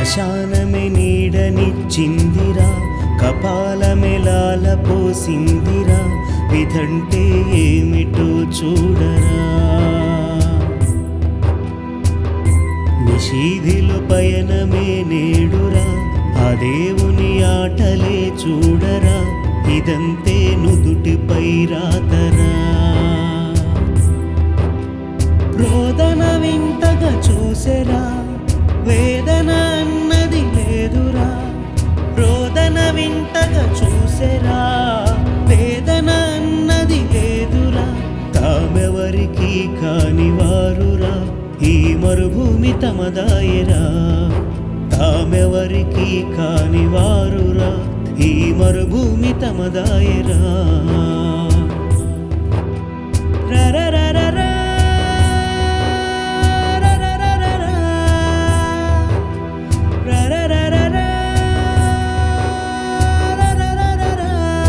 శ్మశానమే నీడనిచ్చిందిరా కపాలమెలాల పోసిందిరా విధంటే ఏమిటో చూడరా నిషీధిలో పయనమే నేడురా ఆ దేవుని ఆటలే చూడరా ఇదంతే నుదుటిపై రాతరా రోదన వింతగా చూసెరా వేదన అన్నది లేదురా రోదన వింతగా చూసెరా వేదన అన్నది లేదురా తామెవరికి కాని వారురా ఈ మరుభూమి తమదాయరా తామెవరికి కాని వారురా ఈ మరుభూమి తమదాయరా రరరరరా, రరరరరా, రరరరరా, రరరరరా.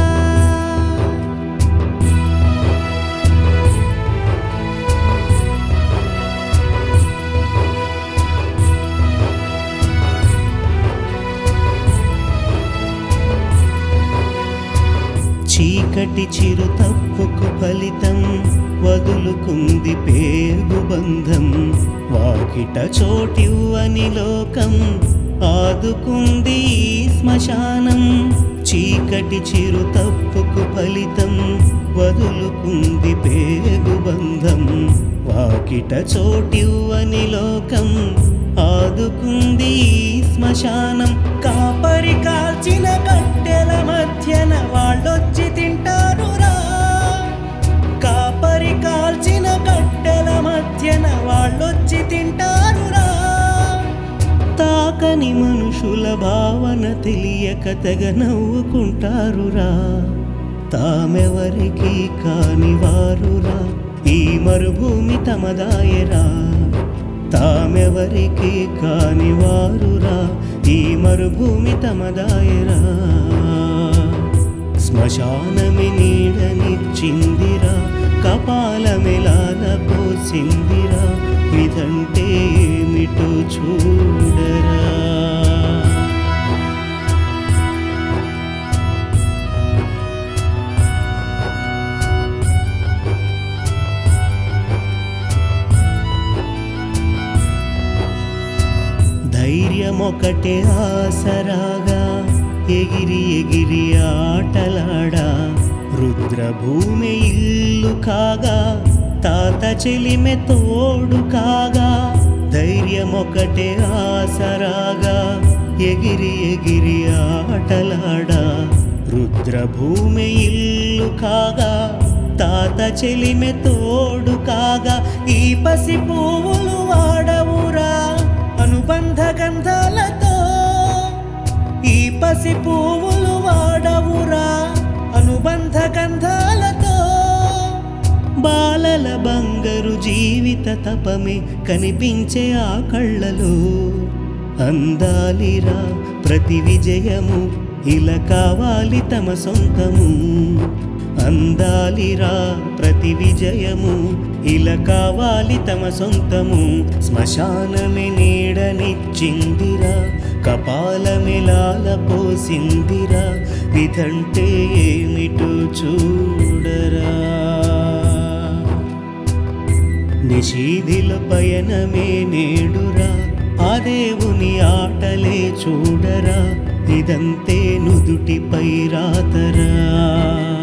చీకటి చిరు తప్పుకు ఫలితం వదులుకుంది పేగు బంధం వాకిట చోటివ్వని లోకం ఆదుకుంది ఈ శ్మశానం చీకటి చిరు తప్పుకు ఫలితం వదులుకుంది పేగు బంధం వాకిట చోటివ్వని లోకం ఆదుకుంది ఈ శ్మశానం కాపరి కాల్చిన కట్టెల మధ్యన వాళ్ళొచ్చి తింటారురా కాపరి కాల్చిన కట్టెల మధ్యన వాళ్ళొచ్చి తింటారురా తాకని మనుషుల భావన తెలియక తెగ నవ్వుకుంటారురా తామెవరికి కాని వారురా ఈ మరుభూమి తమదాయరా తామెవరికి కాని వారురా ఈ మరుభూమి తమదాయరా శ్మశానమి నీడనిచ్చిందిరా కపాలమెలాల పోసిందిరా ఇదంటే ఏమిటో చూడరా ధైర్యమొకటే ఆసరాగా ఎగిరి ఎగిరి ఆటలాడా రుద్రభూమి ఇల్లు కాగా తాత చెలిమె తోడు కాగా ధైర్యమొకటే ఆసరాగా ఎగిరి ఎగిరి ఆటలాడా రుద్రభూమి ఇల్లు కాగా తాత చెలిమె తోడు కాగా ఈ పసి పువ్వులు వాడవురా అనుబంధ గంధాలతో ఈ పసి పువ్వులు వాడవురా అనుబంధ గంధాలతో బాలల బంగారు జీవిత తపమే కనిపించే ఆ కళ్ళలో అందాలిరా ప్రతి విజయము ఇలా కావాలి తమ సొంతము అందాలిరా ప్రతి విజయము ఇలా కావాలి తమ సొంతము శ్మశానమే నీడనిచ్చిందిరా కపాలమెలాల పోసిందిరా విధంటే ఏమిటో చూడరా నిషీధిల పయనమే నేడురా ఆ దేవుని ఆటలే చూడరా ఇదంతే నుదుటిపై రాతరా